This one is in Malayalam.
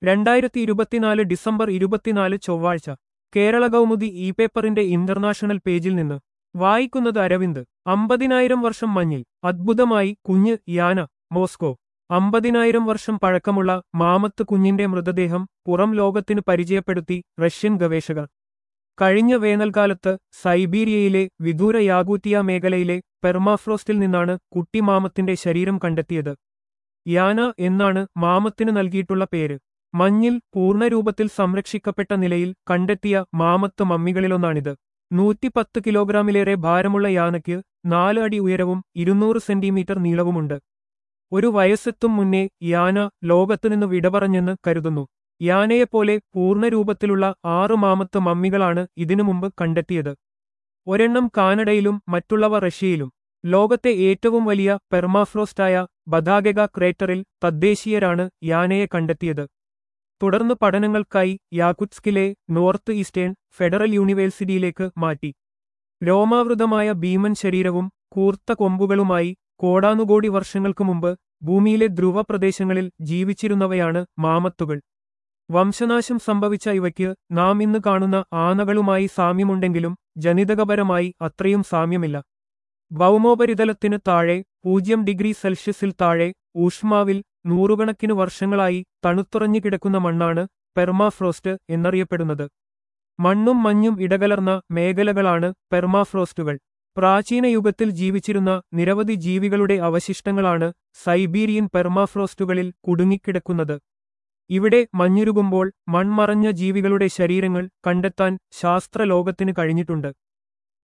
രണ്ടായിരത്തി ഇരുപത്തിനാല് ഡിസംബർ ഇരുപത്തിനാല് ചൊവ്വാഴ്ച കേരള കൗമുദി ഇ പേപ്പറിന്റെ ഇന്റർനാഷണൽ പേജിൽ നിന്ന് വായിക്കുന്നത് അരവിന്ദ് അമ്പതിനായിരം വർഷം മഞ്ഞിൽ അദ്ഭുതമായി കുഞ്ഞ് യാന മോസ്കോ അമ്പതിനായിരം വർഷം പഴക്കമുള്ള മാമത്ത് കുഞ്ഞിന്റെ മൃതദേഹം പുറം ലോകത്തിന് പരിചയപ്പെടുത്തി റഷ്യൻ ഗവേഷകർ കഴിഞ്ഞ വേനൽക്കാലത്ത് സൈബീരിയയിലെ വിദൂര യാഗൂറ്റിയ മേഖലയിലെ പെർമാഫ്രോസ്റ്റിൽ നിന്നാണ് കുട്ടി മാമത്തിന്റെ ശരീരം കണ്ടെത്തിയത് യാന എന്നാണ് മാമത്തിന് നൽകിയിട്ടുള്ള പേര് മഞ്ഞിൽ പൂർണ്ണരൂപത്തിൽ സംരക്ഷിക്കപ്പെട്ട നിലയിൽ കണ്ടെത്തിയ മാമത്ത് മമ്മികളിലൊന്നാണിത് നൂറ്റിപ്പത്ത് കിലോഗ്രാമിലേറെ ഭാരമുള്ള യാനയ്ക്ക് നാല് അടി ഉയരവും ഇരുന്നൂറ് സെന്റിമീറ്റർ നീളവുമുണ്ട് ഒരു വയസ്സെത്തും മുന്നേ യാന ലോകത്തുനിന്ന് വിട പറഞ്ഞെന്ന് കരുതുന്നു യാനയെപ്പോലെ പൂർണ്ണരൂപത്തിലുള്ള ആറ് മാമത്ത് മമ്മികളാണ് ഇതിനു മുമ്പ് കണ്ടെത്തിയത് ഒരെണ്ണം കാനഡയിലും മറ്റുള്ളവ റഷ്യയിലും ലോകത്തെ ഏറ്റവും വലിയ പെർമാഫ്രോസ്റ്റായ ബദാഗഗ ക്രേറ്ററിൽ തദ്ദേശീയരാണ് യാനയെ കണ്ടെത്തിയത് തുടർന്ന് പഠനങ്ങൾക്കായി യാകുറ്റ്സ്കിലെ നോർത്ത് ഈസ്റ്റേൺ ഫെഡറൽ യൂണിവേഴ്സിറ്റിയിലേക്ക് മാറ്റി രോമാവൃതമായ ഭീമൻ ശരീരവും കൂർത്ത കൊമ്പുകളുമായി കോടാനുകോടി വർഷങ്ങൾക്കു മുമ്പ് ഭൂമിയിലെ ധ്രുവ പ്രദേശങ്ങളിൽ ജീവിച്ചിരുന്നവയാണ് മാമത്തുകൾ വംശനാശം സംഭവിച്ച ഇവയ്ക്ക് നാം ഇന്ന് കാണുന്ന ആനകളുമായി സാമ്യമുണ്ടെങ്കിലും ജനിതകപരമായി അത്രയും സാമ്യമില്ല ഭൗമോപരിതലത്തിന് താഴെ പൂജ്യം ഡിഗ്രി സെൽഷ്യസിൽ താഴെ ഊഷ്മാവിൽ നൂറുകണക്കിന് വർഷങ്ങളായി തണുത്തുറഞ്ഞു കിടക്കുന്ന മണ്ണാണ് പെർമാഫ്രോസ്റ്റ് എന്നറിയപ്പെടുന്നത് മണ്ണും മഞ്ഞും ഇടകലർന്ന മേഖലകളാണ് പെർമാഫ്രോസ്റ്റുകൾ പ്രാചീന യുഗത്തിൽ ജീവിച്ചിരുന്ന നിരവധി ജീവികളുടെ അവശിഷ്ടങ്ങളാണ് സൈബീരിയൻ പെർമാഫ്രോസ്റ്റുകളിൽ കുടുങ്ങിക്കിടക്കുന്നത് ഇവിടെ മഞ്ഞുരുകുമ്പോൾ മൺമറഞ്ഞ ജീവികളുടെ ശരീരങ്ങൾ കണ്ടെത്താൻ ശാസ്ത്രലോകത്തിന് കഴിഞ്ഞിട്ടുണ്ട്